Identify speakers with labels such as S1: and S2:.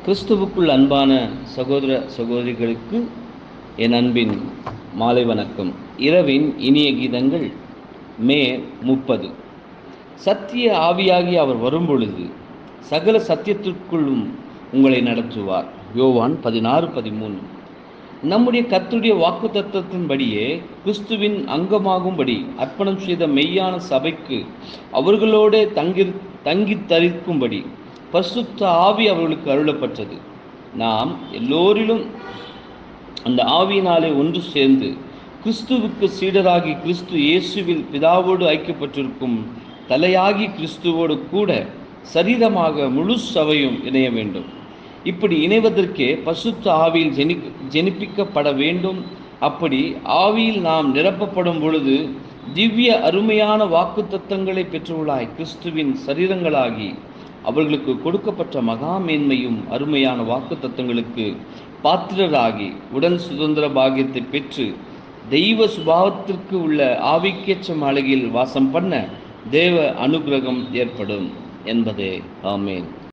S1: கிறிஸ்துவுக்குள் அன்பான சகோதர சகோதரிகளுக்கு என் அன்பின் மாலை வணக்கம் இரவின் இனிய கீதங்கள் மே முப்பது சத்திய ஆவியாகி அவர் வரும்பொழுது சகல சத்தியத்திற்குள்ளும் உங்களை நடத்துவார் யோவான் பதினாறு பதிமூணு நம்முடைய கர்த்தருடைய வாக்கு தத்துவத்தின்படியே கிறிஸ்துவின் அங்கமாகும்படி அர்ப்பணம் செய்த மெய்யான சபைக்கு அவர்களோடு தங்கி தங்கி தரிக்கும்படி பரிசுத்த ஆவி அவர்களுக்கு அருளப்பட்டது நாம் எல்லோரிலும் அந்த ஆவியினாலே ஒன்று சேர்ந்து கிறிஸ்துவுக்கு சீடராகி கிறிஸ்து இயேசுவில் பிதாவோடு ஐக்கியப்பட்டிருக்கும் தலையாகி கிறிஸ்துவோடு கூட சரீரமாக முழு சபையும் இணைய வேண்டும் இப்படி இணைவதற்கே பசுத்த ஆவியில் ஜெனி ஜெனிப்பிக்கப்பட வேண்டும் அப்படி ஆவியில் நாம் நிரப்பப்படும் பொழுது திவ்ய அருமையான வாக்கு தத்தங்களை பெற்றுள்ளாய் கிறிஸ்துவின் சரீரங்களாகி அவர்களுக்கு கொடுக்கப்பட்ட மகா மேன்மையும் அருமையான வாக்கு தத்தங்களுக்கு பாத்திரராகி உடன் சுதந்திர பாகியத்தை பெற்று தெய்வ சுபாவத்திற்கு உள்ள ஆவிக்கேற்ற மாளிகையில் வாசம் பண்ண தேவ அனுகிரகம் ஏற்படும் என்பதே ஆமேன்